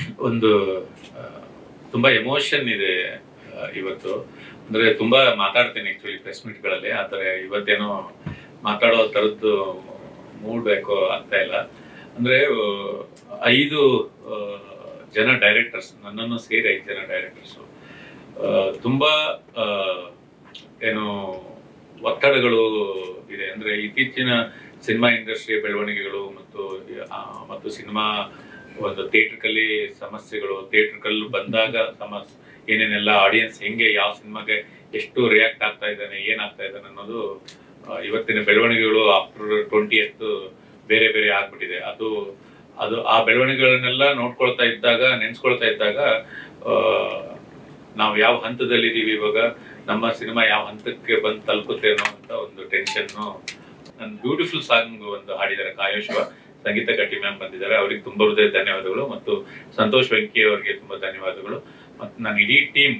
ಒಂದು ಆ, ತುಂಬಾ ಎಮೋಷನ್ ಇದೆ ಆ, ಇವತ್ತು ಅಂದ್ರೆ ತುಂಬಾ ಮಾತಾಡ್ತೀನಿ ಆಕ್ಚುಲಿ ಪ್ರೆಸ್ ಮೀಟ್ಗಳಲ್ಲಿ ಆದರೆ ಇವತ್ತೇನೋ ಮಾತಾಡೋ ಥರದ್ದು ಮೂಡ್ ಬೇಕೋ ಆಗ್ತಾ ಇಲ್ಲ ಅಂದ್ರೆ ಆ, ಐದು ಆ, ಜನ ಡೈರೆಕ್ಟರ್ಸ್ ನನ್ನನ್ನು ಸೇರಿ ಐದು ಜನ ಡೈರೆಕ್ಟರ್ಸ್ ತುಂಬಾ ಆ, ಏನು ಒತ್ತಡಗಳು ಇದೆ ಅಂದ್ರೆ ಇತ್ತೀಚಿನ ಸಿನಿಮಾ ಇಂಡಸ್ಟ್ರಿಯ ಬೆಳವಣಿಗೆಗಳು ಮತ್ತು ಆ, ಮತ್ತು ಸಿನಿಮಾ ಒಂದು ಥಿಯೇಟ್ರಿಕಲ್ಲಿ ಸಮಸ್ಯೆಗಳು ಥಿಯೇಟ್ರಿಕಲ್ ಬಂದಾಗ ಸಮಸ್ಯೆ ಏನೇನೆಲ್ಲ ಆಡಿಯನ್ಸ್ ಹೆಂಗೆ ಯಾವ ಸಿನಿಮಾಗೆ ಎಷ್ಟು ರಿಯಾಕ್ಟ್ ಆಗ್ತಾ ಇದ್ದಾನೆ ಏನಾಗ್ತಾ ಇದ್ದಾನೆ ಅನ್ನೋದು ಆ, ಇವತ್ತಿನ ಬೆಳವಣಿಗೆಗಳು ಆಫ್ಟರ್ ಟ್ವೆಂಟಿ ಎತ್ ಬೇರೆ ಬೇರೆ ಆಗ್ಬಿಟ್ಟಿದೆ ಅದು ಅದು ಆ ಬೆಳವಣಿಗೆಗಳನ್ನೆಲ್ಲ ನೋಡ್ಕೊಳ್ತಾ ಇದ್ದಾಗ ನೆನ್ಸ್ಕೊಳ್ತಾ ಇದ್ದಾಗ ಆ, ನಾವು ಯಾವ ಹಂತದಲ್ಲಿ ಇದೀವಿ ಇವಾಗ ನಮ್ಮ ಸಿನಿಮಾ ಯಾವ ಹಂತಕ್ಕೆ ಬಂದು ತಲುಪುತ್ತೇನೋ ಅಂತ ಒಂದು ಟೆನ್ಷನ್ನು ನನ್ನ ಬ್ಯೂಟಿಫುಲ್ ಸಾಂಗ್ ಒಂದು ಹಾಡಿದ್ದಾರೆ ಕಾಯೋಶ್ವ ಸಂಗೀತ ಕಟ್ಟಿ ಮ್ಯಾಮ್ ಬಂದಿದ್ದಾರೆ ಅವ್ರಿಗೆ ತುಂಬಾ ಹೃದಯ ಧನ್ಯವಾದಗಳು ಮತ್ತು ಸಂತೋಷ್ ವೆಂಕಿ ಅವರಿಗೆ ತುಂಬಾ ಧನ್ಯವಾದಗಳು ಮತ್ತು ನನ್ನ ಇಡೀ ಟೀಮ್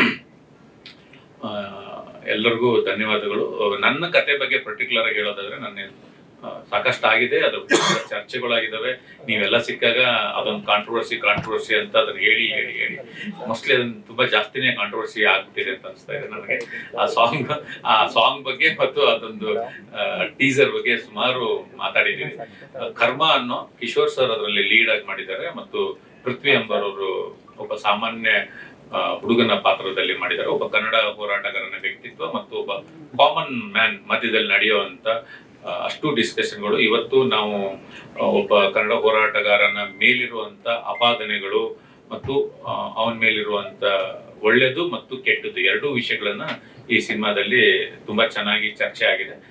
ಎಲ್ಲರಿಗೂ ಧನ್ಯವಾದಗಳು ನನ್ನ ಕತೆ ಬಗ್ಗೆ ಪರ್ಟಿಕ್ಯುಲರ್ ಆಗಿ ಹೇಳೋದಾದ್ರೆ ನನ್ನ ಆ, ಸಾಕಷ್ಟು ಆಗಿದೆ ಅದು ಚರ್ಚೆಗಳಾಗಿದ್ದಾವೆ ನೀವೆಲ್ಲ ಸಿಕ್ಕಾಗ ಅದೊಂದು ಕಾಂಟ್ರವರ್ಸಿ ಕಾಂಟ್ರವರ್ಸಿ ಅಂತ ಅದನ್ನ ಹೇಳಿ ಹೇಳಿ ಹೇಳಿ ಮೋಸ್ಟ್ಲಿ ಅದನ್ನ ತುಂಬಾ ಜಾಸ್ತಿನೇ ಕಾಂಟ್ರವರ್ಸಿ ಆಗ್ಬಿಟ್ಟಿದೆ ಅಂತ ಅನಿಸ್ತಾ ಇದೆ ನನಗೆ ಆ ಸಾಂಗ್ ಆ ಸಾಂಗ್ ಬಗ್ಗೆ ಮತ್ತು ಅದೊಂದು ಟೀಸರ್ ಬಗ್ಗೆ ಸುಮಾರು ಮಾತಾಡಿದ್ದೀವಿ ಆ, ಕರ್ಮ ಅನ್ನೋ ಕಿಶೋರ್ ಸರ್ ಅದರಲ್ಲಿ ಲೀಡ್ ಆಗಿ ಮಾಡಿದ್ದಾರೆ ಮತ್ತು ಪೃಥ್ವಿ ಅಂಬರ್ ಅವರು ಒಬ್ಬ ಸಾಮಾನ್ಯ ಆ, ಹುಡುಗನ ಪಾತ್ರದಲ್ಲಿ ಮಾಡಿದ್ದಾರೆ ಒಬ್ಬ ಕನ್ನಡ ಹೋರಾಟಗಾರನ ವ್ಯಕ್ತಿತ್ವ ಮತ್ತು ಒಬ್ಬ ಕಾಮನ್ ಮ್ಯಾನ್ ಮಧ್ಯದಲ್ಲಿ ನಡೆಯುವಂತ ಆ, ಅಷ್ಟು ಡಿಸ್ಕಷನ್ಗಳು ಇವತ್ತು ನಾವು ಆ, ಒಬ್ಬ ಕನ್ನಡ ಹೋರಾಟಗಾರನ ಮೇಲಿರುವಂತ ಅಪಾದನೆಗಳು ಮತ್ತು ಅವನ ಮೇಲಿರುವಂತ ಒಳ್ಳೆಯದು ಮತ್ತು ಕೆಟ್ಟದ್ದು ಎರಡೂ ವಿಷಯಗಳನ್ನ ಈ ಸಿನಿಮಾದಲ್ಲಿ ತುಂಬಾ ಚೆನ್ನಾಗಿ ಚರ್ಚೆ ಆಗಿದೆ